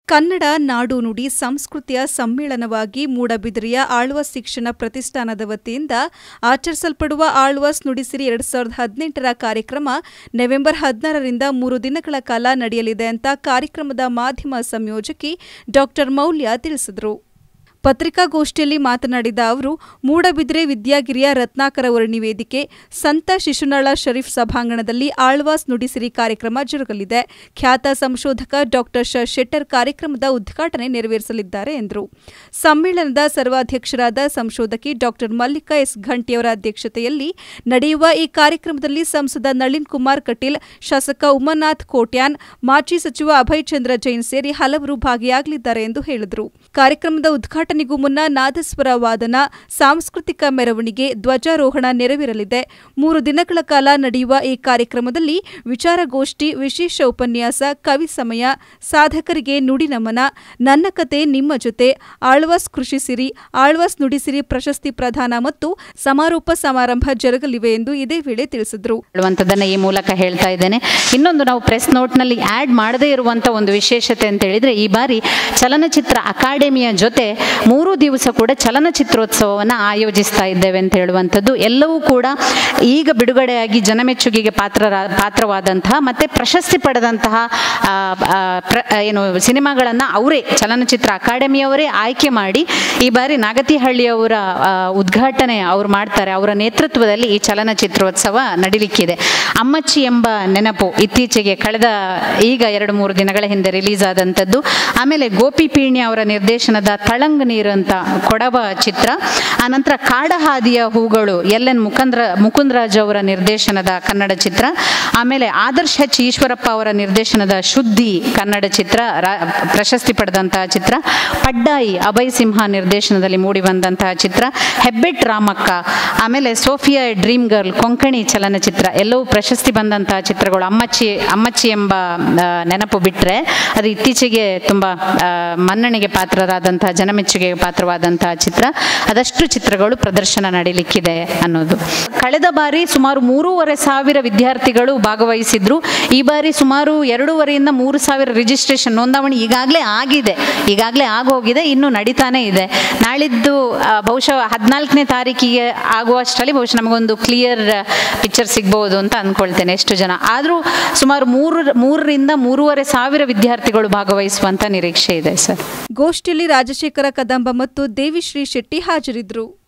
ಕನ್ನಡ ನಾಡು ನುಡಿ ಸಂಸ್ಕೃತಿಯ ಸಮ್ಮೇಳನವಾಗಿ ಮೂಡಬಿದಿರೆಯ ಆಳ್ವಾಸ್ ಶಿಕ್ಷಣ ಪ್ರತಿಷ್ಠಾನದ ವತಿಯಿಂದ ಆಚರಿಸಲ್ಪಡುವ ಆಳ್ವಾಸ್ ನುಡಿಸಿರಿ ಎರಡ್ ಸಾವಿರದ ಹದಿನೆಂಟರ ಕಾರ್ಯಕ್ರಮ ನವೆಂಬರ್ ಹದಿನಾರರಿಂದ ಮೂರು ದಿನಗಳ ಕಾಲ ನಡೆಯಲಿದೆ ಅಂತ ಕಾರ್ಯಕ್ರಮದ ಮಾಧ್ಯಮ ಸಂಯೋಜಕಿ ಡಾಕ್ಟರ್ ಮೌಲ್ಯ ತಿಳಿಸಿದರು ಪತ್ರಿಕಾಗೋಷ್ಠಿಯಲ್ಲಿ ಮಾತನಾಡಿದ ಅವರು ಮೂಡಬಿದ್ರೆ ವಿದ್ಯಾಗಿರಿಯ ರತ್ನಾಕರ ವರ್ಣಿ ವೇದಿಕೆ ಸಂತ ಶಿಶುನಾಳ ಶರೀಫ್ ಸಭಾಂಗಣದಲ್ಲಿ ಆಳ್ವಾಸ್ ನುಡಿಸಿರಿ ಕಾರ್ಯಕ್ರಮ ಜರುಗಲಿದೆ ಖ್ಯಾತ ಸಂಶೋಧಕ ಡಾಕ್ಟರ್ ಶ ಶೆಟ್ಟರ್ ಕಾರ್ಯಕ್ರಮದ ಉದ್ಘಾಟನೆ ನೆರವೇರಿಸಲಿದ್ದಾರೆ ಎಂದರು ಸಮ್ಮೇಳನದ ಸರ್ವಾಧ್ಯಕ್ಷರಾದ ಸಂಶೋಧಕಿ ಡಾಕ್ಟರ್ ಮಲ್ಲಿಕಾ ಎಸ್ ಘಂಟಿಯವರ ಅಧ್ಯಕ್ಷತೆಯಲ್ಲಿ ನಡೆಯುವ ಈ ಕಾರ್ಯಕ್ರಮದಲ್ಲಿ ಸಂಸದ ನಳಿನ್ ಕುಮಾರ್ ಕಟೀಲ್ ಶಾಸಕ ಉಮಾನಾಥ್ ಕೋಟ್ಯಾನ್ ಮಾಜಿ ಸಚಿವ ಅಭಯ್ ಚಂದ್ರ ಜೈನ್ ಸೇರಿ ಹಲವರು ಭಾಗಿಯಾಗಲಿದ್ದಾರೆ ಎಂದು ಹೇಳಿದರು ಕಾರ್ಯಕ್ರಮದ ಉದ್ಘಾಟನೆಗೂ ಮುನ್ನ ನಾದಸ್ವರ ವಾದನ ಸಾಂಸ್ಕೃತಿಕ ಮೆರವಣಿಗೆ ಧ್ವಜಾರೋಹಣ ನೆರವೇರಲಿದೆ ಮೂರು ದಿನಗಳ ಕಾಲ ನಡೆಯುವ ಈ ಕಾರ್ಯಕ್ರಮದಲ್ಲಿ ವಿಚಾರಗೋಷ್ಠಿ ವಿಶೇಷ ಉಪನ್ಯಾಸ ಕವಿ ಸಮಯ ಸಾಧಕರಿಗೆ ನುಡಿ ನಮನ ನನ್ನ ಕತೆ ನಿಮ್ಮ ಜೊತೆ ಆಳ್ವಾಸ್ ಕೃಷಿ ಸಿರಿ ಆಳ್ವಾಸ್ ನುಡಿಸಿರಿ ಪ್ರಶಸ್ತಿ ಪ್ರದಾನ ಮತ್ತು ಸಮಾರೋಪ ಸಮಾರಂಭ ಜರುಗಲಿವೆ ಎಂದು ಇದೇ ವೇಳೆ ತಿಳಿಸಿದರು ಹೇಳುವಂಥದ್ದನ್ನು ಈ ಮೂಲಕ ಹೇಳ್ತಾ ಇದ್ದೇನೆ ಇನ್ನೊಂದು ನಾವು ಪ್ರೆಸ್ ನೋಟ್ನಲ್ಲಿ ಆ್ಯಡ್ ಮಾಡದೇ ಇರುವಂಥ ಒಂದು ವಿಶೇಷತೆ ಅಂತ ಹೇಳಿದರೆ ಈ ಬಾರಿ ಚಲನಚಿತ್ರ ಅಕಾಡೆಮಿಯ ಜೊತೆ ಮೂರು ದಿವಸ ಕೂಡ ಚಲನಚಿತ್ರೋತ್ಸವವನ್ನು ಆಯೋಜಿಸ್ತಾ ಇದ್ದೇವೆ ಅಂತ ಹೇಳುವಂಥದ್ದು ಎಲ್ಲವೂ ಕೂಡ ಈಗ ಬಿಡುಗಡೆಯಾಗಿ ಜನಮೆಚ್ಚುಗೆಗೆ ಪಾತ್ರ ಪಾತ್ರವಾದಂತಹ ಮತ್ತು ಪ್ರಶಸ್ತಿ ಪಡೆದಂತಹ ಆ, ಆ, ಪ್ರ ಏನು ಸಿನಿಮಾಗಳನ್ನು ಅವರೇ ಚಲನಚಿತ್ರ ಅಕಾಡೆಮಿಯವರೇ ಆಯ್ಕೆ ಮಾಡಿ ಈ ಬಾರಿ ನಾಗತಿಹಳ್ಳಿಯವರ ಆ, ಉದ್ಘಾಟನೆ ಅವ್ರು ಮಾಡ್ತಾರೆ ಅವರ ನೇತೃತ್ವದಲ್ಲಿ ಈ ಚಲನಚಿತ್ರೋತ್ಸವ ನಡಿಲಿಕ್ಕಿದೆ ಅಮ್ಮಚ್ಚಿ ಎಂಬ ನೆನಪು ಇತ್ತೀಚೆಗೆ ಕಳೆದ ಈಗ ಎರಡು ಮೂರು ದಿನಗಳ ಹಿಂದೆ ರಿಲೀಸ್ ಆದಂಥದ್ದು ಆಮೇಲೆ ಗೋಪಿ ಪೀಣ್ಯ ಅವರ ನಿರ್ದೇಶನದ ತಳಂಗ್ ನೀರು ಅಂತ ಕೊಡವ ಚಿತ್ರ ಆನಂತರ ಕಾಡಹಾದಿಯ ಹೂಗಳು ಎಲ್ ಎನ್ ಮುಕಂದ್ರ ಮುಕುಂದರಾಜ್ ಅವರ ನಿರ್ದೇಶನದ ಕನ್ನಡ ಚಿತ್ರ ಆಮೇಲೆ ಆದರ್ಶ್ ಎಚ್ ಈಶ್ವರಪ್ಪ ಅವರ ನಿರ್ದೇಶನದ ಶುದ್ಧಿ ಕನ್ನಡ ಚಿತ್ರ ರಾ- ಪ್ರಶಸ್ತಿ ಪಡೆದಂತಹ ಚಿತ್ರ ಪಡ್ಡಾಯಿ ಅಭಯ್ ಸಿಂಹ ನಿರ್ದೇಶನದಲ್ಲಿ ಮೂಡಿ ಬಂದಂತಹ ಚಿತ್ರ ಹೆಬ್ಬೆಟ್ ರಾಮಕ್ಕ ಆಮೇಲೆ ಸೋಫಿಯಾ ಡ್ರೀಮ್ ಗರ್ಲ್ ಕೊಂಕಣಿ ಚಲನಚಿತ್ರ ಎಲ್ಲವೂ ಪ್ರಶಸ್ತಿ ಬಂದಂತಹ ಚಿತ್ರಗಳು ಅಮ್ಮಚ್ಚಿ ಅಮ್ಮಚ್ಚಿ ಎಂಬ ಆ, ನೆನಪು ಬಿಟ್ಟರೆ ಅದು ಇತ್ತೀಚೆಗೆ ತುಂಬ ಆ, ಮನ್ನಣೆಗೆ ಪಾತ್ರರಾದಂತಹ ಜನಮೆಚ್ಚುಗೆಗೆ ಪಾತ್ರವಾದಂತಹ ಚಿತ್ರ ಅದಷ್ಟು ಚಿತ್ರಗಳು ಪ್ರದರ್ಶನ ನಡೀಲಿಕ್ಕಿದೆ ಅನ್ನೋದು ಕಳೆದ ಬಾರಿ ಸುಮಾರು ಮೂರುವರೆ ಸಾವಿರ ವಿದ್ಯಾರ್ಥಿಗಳು ಭಾಗವಹಿಸಿದ್ರು ಈ ಬಾರಿ ಸುಮಾರು ಎರಡೂವರೆಯಿಂದ ಮೂರು ಸಾವಿರ ರಿಜಿಸ್ಟ್ರೇಷನ್ ನೋಂದಾವಣಿ ಈಗಾಗಲೇ ಆಗಿದೆ ಈಗಾಗಲೇ ಆಗೋಗಿದೆ ಇನ್ನು ನಡೀತಾನೆ ಇದೆ ನಾಳಿದ್ದು ಆ, ಬಹುಶಃ ಹದಿನಾಲ್ಕನೇ ತಾರೀಕಿಗೆ ಆಗುವಷ್ಟರಲ್ಲಿ ಬಹುಶಃ ನಮಗೊಂದು ಕ್ಲಿಯರ್ ಪಿಕ್ಚರ್ ಸಿಗ್ಬೋದು ಅಂತ ಅಂದ್ಕೊಳ್ತೇನೆ ಎಷ್ಟು ಜನ ಆದರೂ ಸುಮಾರು ಮೂರು ಮೂರರಿಂದ ಮೂರುವರೆ ಸಾವಿರ ವಿದ್ಯಾರ್ಥಿಗಳು ಭಾಗವಹಿಸುವಂತ ನಿರೀಕ್ಷೆ ಇದೆ ಸರ್ ಗೋಷ್ಠಿಯಲ್ಲಿ ರಾಜಶೇಖರ ಕದಂಬ ಮತ್ತು ದೇವಿಶ್ರೀ ಶೆಟ್ಟಿ ಹಾಜರಿದ್ದರು